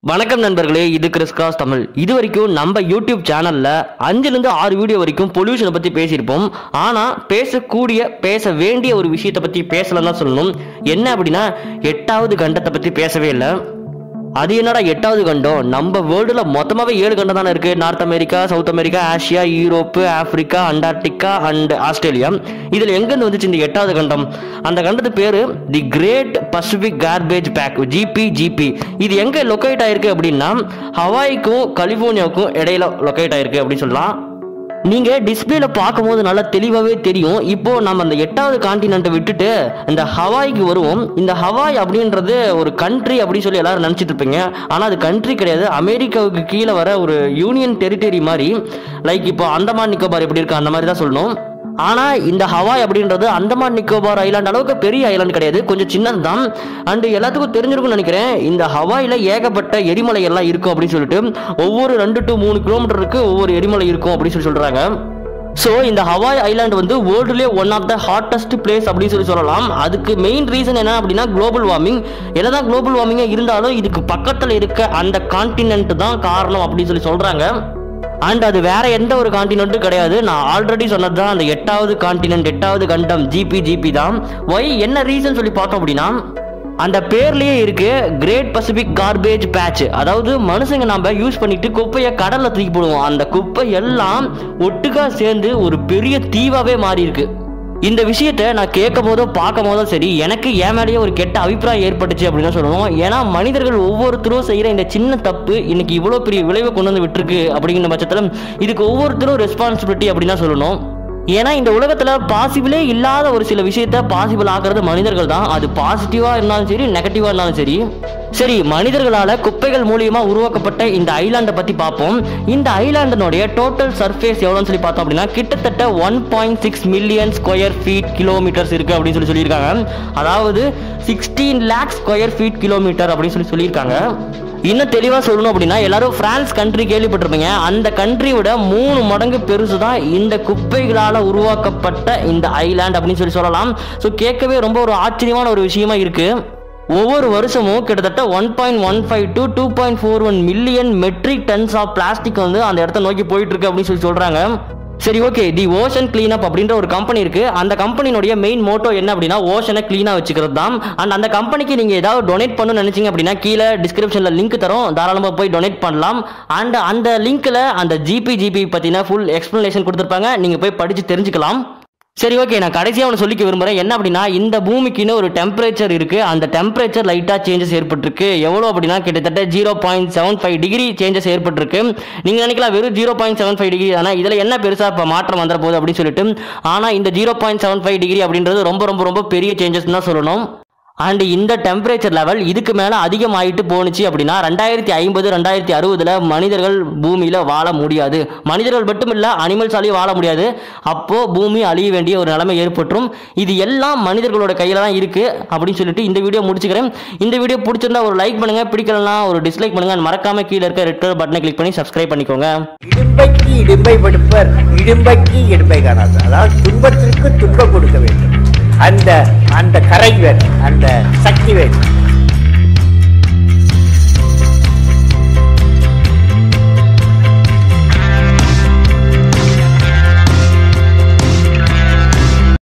வணக்கம் நண்பர்களே இது கிறிஸ்காஸ் தமிழ் இது வரைக்கும் நம்ம யூடியூப் சேனல்ல அஞ்சுலேருந்து ஆறு வீடியோ வரைக்கும் பொல்யூஷனை பத்தி பேசியிருப்போம் ஆனா பேசக்கூடிய பேச வேண்டிய ஒரு விஷயத்தை பத்தி பேசலாம் தான் சொல்லணும் என்ன அப்படின்னா எட்டாவது கண்டத்தை பத்தி பேசவே இல்லை அது என்னடா எட்டாவது கண்டம் நம்ம வேர்ல்டுல மொத்தமாவே ஏழு கண்டம் தானே இருக்கு north America south America Asia Europe Africa Antarctica and Australia இதுல எங்கிருந்து வந்துச்சு இந்த எட்டாவது கண்டம் அந்த கண்டத்து பேரு the great Pacific garbage patch GP GP இது எங்க லொக்கேட் ஆயிருக்கு அப்படின்னா ஹவாய்க்கும் கலிபோர்னியாவுக்கும் இடையில லொக்கேட் ஆயிருக்கு அப்படின்னு சொல்லலாம் நீங்க டிஸ்பிளேல பார்க்கும்போது நல்லா தெளிவாவே தெரியும் இப்போ நம்ம அந்த எட்டாவது காண்டினென்ட்டை விட்டுட்டு இந்த ஹவாய்க்கு வருவோம் இந்த ஹவாய் அப்படின்றது ஒரு கண்ட்ரி அப்படின்னு சொல்லி எல்லாரும் நினைச்சிட்டு இருப்பீங்க ஆனா அது கண்ட்ரி கிடையாது அமெரிக்காவுக்கு கீழே வர ஒரு யூனியன் டெரிட்டரி மாதிரி லைக் இப்போ அந்தமான் நிக்கோபார் எப்படி இருக்கு அந்த மாதிரி தான் சொல்லணும் ஆனா இந்த ஹவாய் அப்படின்றது அந்தமான் நிக்கோபார் ஐலாண்ட் அளவுக்கு பெரிய ஐலாண்ட் கிடையாது கொஞ்சம் சின்னது தான் அண்ட் எல்லாத்துக்கும் தெரிஞ்சிருக்கும்னு நினைக்கிறேன் இந்த ஹவாயில ஏகப்பட்ட எரிமலை எல்லாம் இருக்கும் அப்படின்னு சொல்லிட்டு ஒவ்வொரு ரெண்டு டு மூணு கிலோமீட்டருக்கு ஒவ்வொரு எரிமலை இருக்கும் அப்படின்னு சொல்லி சொல்றாங்க ஸோ இந்த ஹவாய் ஐலாண்ட் வந்து வேர்ல்டுலேயே one of the hottest place அப்படின்னு சொல்லி சொல்லலாம் அதுக்கு மெயின் ரீசன் என்ன அப்படின்னா குளோபல் வார்மிங் என்னதான் குளோபல் வார்மிங்காக இருந்தாலும் இதுக்கு பக்கத்தில் இருக்க அந்த கான்டினென்ட் தான் காரணம் அப்படின்னு சொல்லி சொல்றாங்க அண்ட் அது வேற எந்த ஒரு காண்டினென்ட்டும் கிடையாது நான் ஆல்ரெடி சொன்னது தான் அந்த எட்டாவது காண்டினென்ட் எட்டாவது கண்டம் ஜிபி ஜிபி தான் ஒய் என்ன ரீசன் சொல்லி பார்த்தோம் அப்படின்னா அந்த பேர்லயே இருக்கு கிரேட் பசிபிக் கார்பேஜ் பேட்ச் அதாவது மனுஷங்க நம்ம யூஸ் பண்ணிட்டு குப்பையை கடல்ல தூக்கி போடுவோம் அந்த குப்பை எல்லாம் ஒட்டுக்கா சேர்ந்து ஒரு பெரிய தீவாவே மாறி இருக்கு இந்த விஷயத்த நான் கேட்கும் போதோ பார்க்கும் போதோ சரி எனக்கு என் மேலேயே ஒரு கெட்ட அபிப்பிராயம் ஏற்பட்டுச்சு அப்படின்னு தான் சொல்லணும் ஏன்னா மனிதர்கள் ஒவ்வொருத்தரும் செய்கிற இந்த சின்ன தப்பு இன்னைக்கு இவ்வளோ பெரிய விளைவை கொண்டு வந்து விட்டுருக்கு அப்படிங்கிற பட்சத்தில் இதுக்கு ஒவ்வொருத்தரும் ரெஸ்பான்சிபிலிட்டி அப்படின்னு தான் சொல்லணும் ஏன்னா இந்த உலகத்துல பாசிபிளே இல்லாத ஒரு சில விஷயத்த பாசிபிள் ஆக்குறது மனிதர்கள் தான் அது பாசிட்டிவா இருந்தாலும் சரி நெகட்டிவா இருந்தாலும் சரி சரி மனிதர்களால குப்பைகள் மூலியமா உருவாக்கப்பட்ட இந்த ஐலாண்டை பத்தி பார்ப்போம் இந்த ஐலாண்டினுடைய டோட்டல் சர்ஃபேஸ் எவ்வளோன்னு சொல்லி பார்த்தோம் அப்படின்னா கிட்டத்தட்ட one point six million square feet kilometres இருக்கு அப்படின்னு சொல்லி சொல்லியிருக்காங்க அதாவது sixteen lakh square feet kilometre அப்படின்னு சொல்லி சொல்லியிருக்காங்க இன்னும் தெளிவாக சொல்லணும் அப்படின்னா எல்லாரும் பிரான்ஸ் கண்ட்ரி கேள்விப்பட்டிருப்பீங்க அந்த கண்ட்ரியோட மூணு மடங்கு பெருசு தான் இந்த குப்பைகளால் உருவாக்கப்பட்ட இந்த ஐலாண்ட் அப்படின்னு சொல்லி சொல்லலாம் ஸோ கேட்கவே ரொம்ப ஒரு ஆச்சரியமான ஒரு விஷயமா இருக்கு ஒவ்வொரு வருஷமும் கிட்டத்தட்ட one point one five to two point four one million metric tons of plastic வந்து அந்த இடத்த நோக்கி போயிட்டு இருக்கு அப்படின்னு சொல்லி சொல்றாங்க சரி ஓகே தி ஓஷன் கிளீனப் அப்படின்ற ஒரு கம்பெனி இருக்கு அந்த கம்பெனினுடைய மெயின் மோட்டோ என்ன அப்படின்னா ஓஷனை கிளீனா வச்சுக்கிறது தான் அண்ட் அந்த கம்பெனிக்கு நீங்க ஏதாவது டொனேட் பண்ணணும்னு நினைச்சீங்க அப்படின்னா கீழே டிஸ்கிரிப்ஷன்ல லிங்க் தரும் தாராளமா போய் டொனேட் பண்ணலாம் அண்ட் அந்த லிங்க்ல அந்த ஜிபி ஜிபி பத்தின ஃபுல் எக்ஸ்பிளனேஷன் கொடுத்துருப்பாங்க நீங்க போய் படிச்சு தெரிஞ்சுக்கலாம் சரி ஓகே நான் கடைசியாக ஒன்று சொல்லிக்க விரும்புகிறேன் என்ன அப்படின்னா இந்த பூமிக்குன்னு ஒரு டெம்பரேச்சர் இருக்குது அந்த டெம்பரேச்சர் லைட்டாக சேஞ்சஸ் ஏற்பட்டிருக்கு எவ்வளோ அப்படின்னா கிட்டத்தட்ட zero point seven five degree changes ஏற்பட்டிருக்கு நீங்கள் நினைக்கலாம் வெறும் zero point seven five degree ஆனால் இதில் என்ன பெருசாக இப்போ மாற்றம் வந்துட போகுது அப்படின்னு சொல்லிட்டு ஆனால் இந்த zero point seven five degree அப்படின்றது ரொம்ப ரொம்ப ரொம்ப பெரிய சேஞ்சஸ் தான் சொல்லணும் அண்ட் இந்த டெம்பரேச்சர் லெவல் இதுக்கு மேலே அதிகமாயிட்டு போணுச்சு அப்படின்னா ரெண்டாயிரத்தி ஐம்பது ரெண்டாயிரத்தி அறுபதுல மனிதர்கள் பூமியில் வாழ முடியாது மனிதர்கள் மட்டும் இல்லை அனிமல்ஸாலையும் வாழ முடியாது அப்போ பூமி அழிய வேண்டிய ஒரு நிலைமை ஏற்பட்டுரும் இது எல்லாம் மனிதர்களோட கையில் தான் இருக்கு அப்படின்னு சொல்லிட்டு இந்த வீடியோ முடிச்சுக்கிறேன் இந்த வீடியோ பிடிச்சிருந்தா ஒரு லைக் பண்ணுங்க பிடிக்கலனா ஒரு டிஸ்லைக் பண்ணுங்க and மறக்காம கீழே இருக்க ரெட் கலர் பட்டனை கிளிக் பண்ணி சப்ஸ்கிரைப் பண்ணிக்கோங்க இடும்பைக்கு இடும்பை படுப்பர் இடும்பைக்கு இடும்பை காணாது அதாவது துன்பத்திற்கு துன்பம் கொடுக்க வேண்டும் அந்த அந்த கரைவர் அந்த சக்தி வேண்டும்